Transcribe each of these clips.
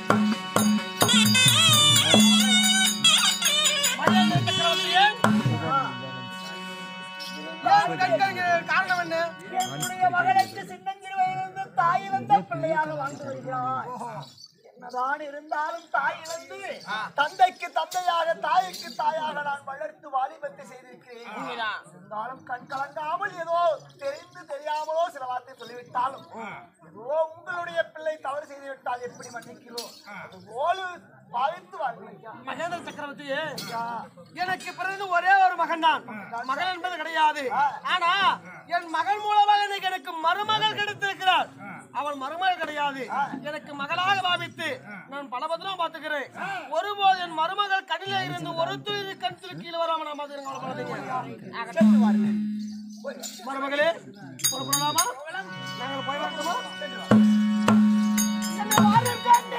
மகேந்திர சக்கரவர்த்தியே ஏன் கண்கள் காரணம் என்ன என்னுடைய மகளுக்கு சின்னஞ்சிறுவையிலிருந்து தாய் இழந்த பிள்ளையாக வாழ்ந்து வருகிறார் என்னதான் இருந்தாலும் தாய் இழந்து தந்தைக்கு தந்தையாக தாய்க்கு தாயாக நான் வளர்த்து வாலிபத்தை செய்திருக்கிறேன் இருந்தாலும் கண் கலங்காமல் ஏதோ தெரிந்து தெரியாமலோ சில வார்த்தை சொல்லிவிட்டாலும் ஏதோ உங்களுடைய பிள்ளை தவறு செய்து விட்டால் எப்படி மன்னிக்கிறோம் அதுபோல பாவித்து வாழ்கிறேன் மகேந்திர சக்கரவர்த்தியே எனக்கு பிறகு ஒரே ஒரு மகன் தான் மகன் என்பது கிடையாது ஆனா என் மகன் மூலமாக இன்னைக்கு எனக்கு மருமகள் கிடைத்திருக்கிறார் அவள் மருமகள் கிடையாது எனக்கு மகளாக பாவித்து நான் பலபத்திரம் பாத்துக்கிறேன் ஒருபோது என் மருமகள் கடில இருந்து ஒரு துளி கணத்தில் கீழே வராம நான் பாத்துக்கிறேன் மருமகளே புறப்படலாமா நாங்கள் போய் வரட்டுமா என்ன வாருங்கண்ணே.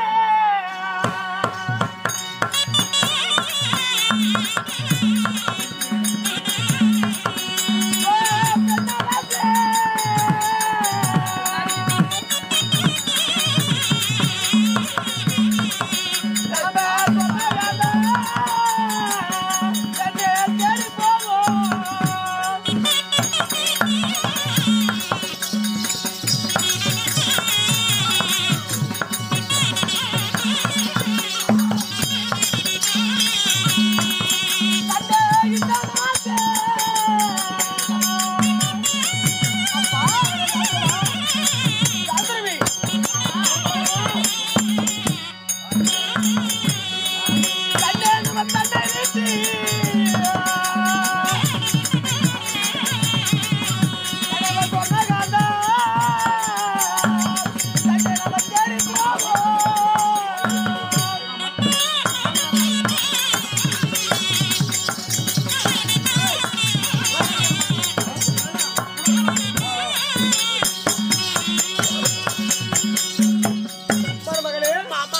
மருமகளே மாமா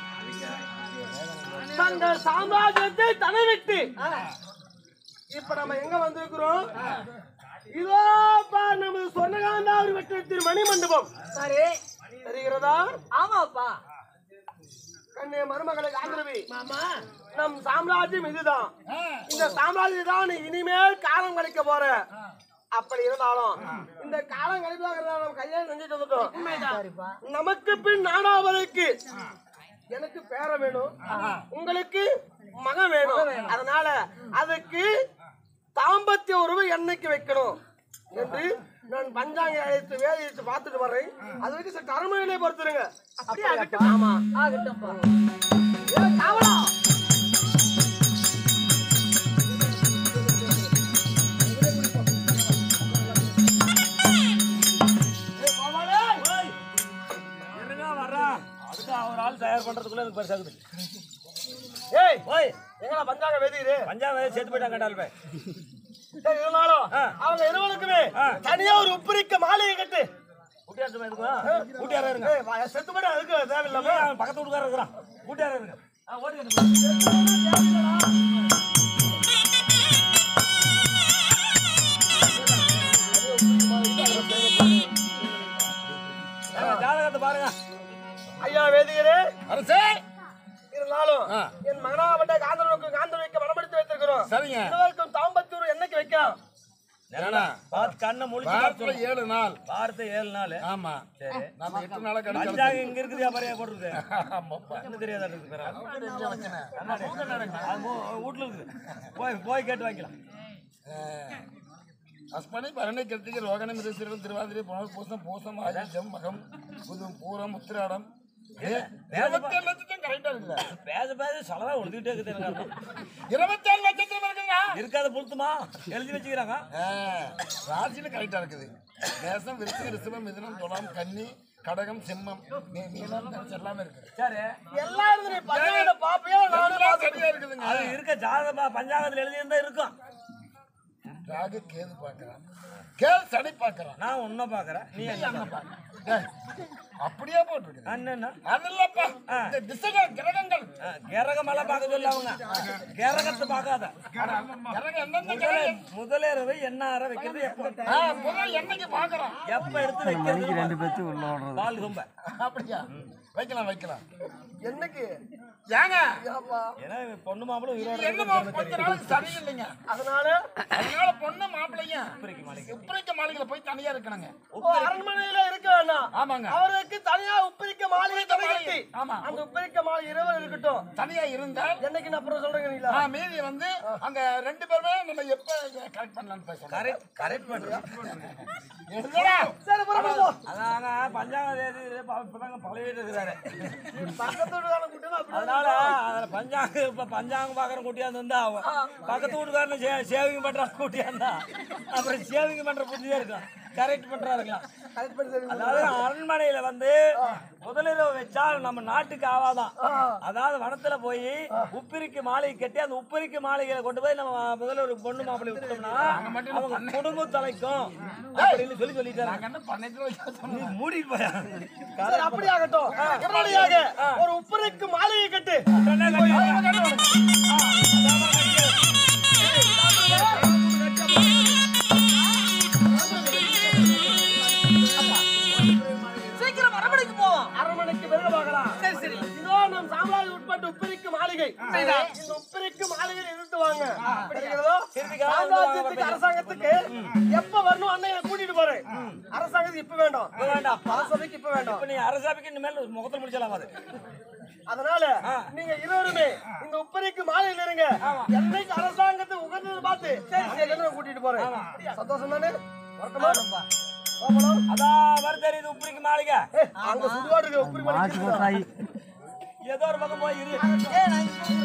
தங்கள் சாம்ராஜ்யத்தை தனவிட்டு இப்ப நம்ம எங்க வந்திருக்கிறோம் இதோ பார் நமது சொன்னகாந்தாவரி வட்டத்தின் மணி மண்டபம் சரி தெரிகிறதா ஆமாப்பா கண்ணே மருமகளை காந்திரவி மாமா நம் சாம்ராஜ்யம் இதுதான் இந்த சாம்ராஜ்யம் தான் நீ இனிமேல் காலம் கழிக்க போற அப்படி இருந்தாலும் இந்த காலம் கழிப்பாக நம்ம கையால் செஞ்சுட்டு வந்துட்டோம் நமக்கு பின் நாடாவதற்கு எனக்கு பேர வேணும் உங்களுக்கு மகன் வேணும் அதனால அதுக்கு தாம்பத்திய உறவு என்னைக்கு வைக்கணும் என்று நான் பஞ்சாங்க அழைத்து வேலையிட்டு பார்த்துட்டு வர்றேன் அது வரைக்கும் சற்று அருமையிலே பொறுத்துருங்க அப்படியே ஆகட்டும் ஆமா ஆகட்டும்ப்பா ஏ, காவலா ஏ, கோபாலே! என்னங்க வர்றா அதுக்கு ஒரு ஆள் தயார் பண்றதுக்குள்ள எனக்கு பெருசாகுது ஏய் ஓய் எங்கடா பஞ்சாங்க வேதியிரு பஞ்சாப் சேர்த்து போயிட்டாங்க கண்டால் போய் ஏய், இருந்தாலும் ஆ. அவங்க இருவனுக்குமே ஆ. தனியா ஒரு உப்புரிக்க மாலையை கட்டு கூட்டியார் எதுக்கும் கூட்டியாரா இருங்க ஏய், வா- செத்து போயிட்டு அதுக்கு தேவையில்லாம அவன் பக்கத்து வீட்டுக்காரர் இருக்கிறான் கூட்டியாரா இருங்க ஆ, ஓடி வந்து ஜாதகத்தை பாருங்க ஐயா வேதியரே அரசே இருந்தாலும் ஆ. என் மகனாவட்ட காந்தனுக்கு காந்தனுக்கு மனப்படுத்தி வைத்திருக்கிறோம் சரிங்க இதுவரைக்கும் தாம்பத்தூர் என்னைக்கு வைக்கலாம் என்னடா பார்த்து கண்ணை முழிச்சு வாரத்துல பார்த்து ஏழு நாள் வார்த்தை ஏழு நாள் ஆமா சரி நம்ம எட்டு நாளா கிடைச்சாலும் பஞ்சாங்க இங்க இருக்குது வியாபாரியா போட்டுருக்கு ஆமாப்பா. என்ன தெரியாதா இருக்கு பேரா? தெரிஞ்ச வச்சனே. அது மூ- வீட்டுல இருக்குது போய் போய் கேட்டு வாங்கிக்கலாம் அஸ்மணி பரணி கிருத்திகை ரோகணி மிருசிரம் திருவாதிரை புனர் பூசம் பூசம் ஆதிச்சம் மகம் புதும் பூரம் உத்திராடம் இருபத்தேழு லட்சத்தையும் கரெக்டா இருக்குல்ல பேச பேச செலவா ஒழுதுகிட்டே இருக்குது எனக்கு அர்த்தம். இருபத்தேழு லட்சத்தையும் இருக்குங்களா இருக்காத புழுத்துமா எழுதி வச்சுக்கிறாங்க ராசியில கரெக்டா இருக்குது தேசம் விருச்சிக ரிஷபம் மிதுனம் துலாம் கன்னி கடகம் சிம்மம் மீ- மீனம் தனுசு எல்லாமே இருக்குது சரி எல்லாம் இருந்து நீ பஞ்சாங்க பாப்பியா நானும் எல்லாம் சரியா இருக்குதுங்க அது இருக்க ஜாதகமா பஞ்சாங்கத்துல எழுதி இருந்தா இருக்கும் ராகு கேது பாக்குறான் கேது சனி பாக்குறான் நான் உன்ன பாக்குறேன் நீ என்ன பாக்குற? டேய், அப்படியே போட்டுருக்குது என்னன்னா அது இல்லப்பா இந்த திசைகள் கிரகங்கள் கிரகமெல்லாம் பார்க்க சொல்ல அவங்க கிரகத்தை பார்க்காத கிரகம் எந்தெந்த முதலே கிரகம் முதலேரவை என்ன அற வைக்கிறது எப்ப ஆ, முதல் என்னைக்கு பாக்குறோம் எப்ப எடுத்து வைக்கிறது பால் ரொம்ப அப்படியா வைக்கலாம் வைக்கலாம் என்னைக்கு ஏங்க ஏப்பா ஏன்னா பொண்ணு மாப்பிளும் இது என்னமோ கொஞ்ச நாளைக்கு சரியில்லைங்க அதனால அதனால பொண்ணு மாப்பிள்ளைங்க உப்பரிக்க மாளிகையில போய் தனியா இருக்கணுங்க ஓ, அரண்மனையில இருக்க வேணாம் ஆமாங்க அவருக்கு தனியா உப்பரிக்க மாளிகை உப்பரிக்க தலை மாளிகை. கட்டி ஆமா. அந்த உப்பரிக்க மாளிகை இரவு இருக்கட்டும் தனியா இருந்தால் என்னைக்கு நான் அப்புறம் சொல்றேங்க நீங்களா ஆ, மீதி வந்து அங்க ரெண்டு பேருமே நம்ம எப்ப கரெக்ட் பண்ணலாம்னு பேசுறோம் கரெக்ட் கரெக்ட் பண்றேன் என்னடா? சரி புறப்படுவோம் அதாங்க பஞ்சாங்க தேதி இப்பதாங்க பழகிட்டு இருக்கிறாரு பக்கத்து வீட்டுக்காரன் கூட்டினா அப்படி அதனால அதுல பஞ்சாங்க இப்ப பஞ்சாங்க பாக்குற கூட்டியாந்து வந்தா அவன் பக்கத்து வீட்டுக்காரன சேவிங் பண்ற கூட்டியாந்தா அப்புறம் சேவிங் பண்ற புத்தியா இருக்கும் கரெக்ட் பண்றா இருக்கலாம் கரெக்ட் பண்ணி சரி அதாவது அரண்மனையில வந்து முதலிரவு வச்சா நம்ம நாட்டுக்கு ஆவாதான் அதாவது வனத்துல போய் உப்பிரிக்கு மாளிகை கட்டி அந்த உப்பிரிக்கு மாளிகையில கொண்டு போய் நம்ம முதல்ல ஒரு பொண்ணு மாப்பிள்ளை விட்டோம்னா அவங்க குடும்பம் தலைக்கும் அப்படின்னு சொல்லி சொல்லிட்டாங்க நாங்க என்ன பண்ணையத்துல வைக்க சொன்னோம்? நீ மூடிட்டு போயா சரி அப்படி ஆகட்டும் உடனடியாக ஒரு உப்பரிக்கு மாளிகை கட்டு சீக்கிரம் அரண்மனைக்கு போவோம் அரண்மனைக்கு பிறகு பார்க்கலாம் சரி சரி இதோ நம் சாம்ராஜ் உட்பட்ட உப்பிரிக்கு மாளிகை இந்த உப்பிரிக்கு மாளிகையில் இருந்து வாங்க புரிகிறதோ? சாம்ராஜ்யத்துக்கு அரசாங்கத்துக்கு எப்ப வரணும் அன்னைய கூட்டிட்டு போறேன் அரசாங்கத்துக்கு இப்ப வேண்டாம் வேண்டாம் அரசவைக்கு இப்ப வேண்டாம் இப்ப நீ அரசாபிக்கு இனிமேல் முகத்தில் முடிச்சலாம் அது அதனால நீங்க இருவருமே இந்த உப்பரிக்கு மாலையில் இருங்க என்னைக்கு அரசாங்கத்தை உகந்தது பார்த்து அன்னைக்கு நான் கூட்டிட்டு போறேன் சந்தோஷம் தானே வரட்டுமா போகணும் அதான் வர தெரியுது உப்பிரிக்கு மாளிகை ஏய், அங்க சுடுகாடு இருக்கு, உப்பரி மாளிகை இருக்குதா? ஏதோ ஒரு பக்கம் போய் இரு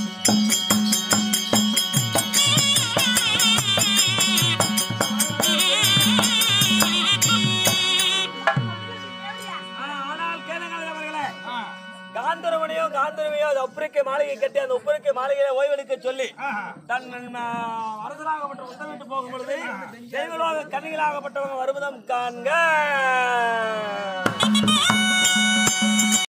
ஆ, ஆனால் கேளுங்கள் அவர்களே காந்தரவனையோ காந்தரவையோ அந்த உப்பரிக்கை மாளிகை கட்டி அந்த உப்பரிக்கை மாளிகையில ஓய்வெடுக்க சொல்லி தன் ஆ, அரசராகப்பட்ட உத்தரவிட்டு போகும் பொழுது தெய்வலோக கன்னிகளாகப்பட்டவங்க வருவதம் காண்க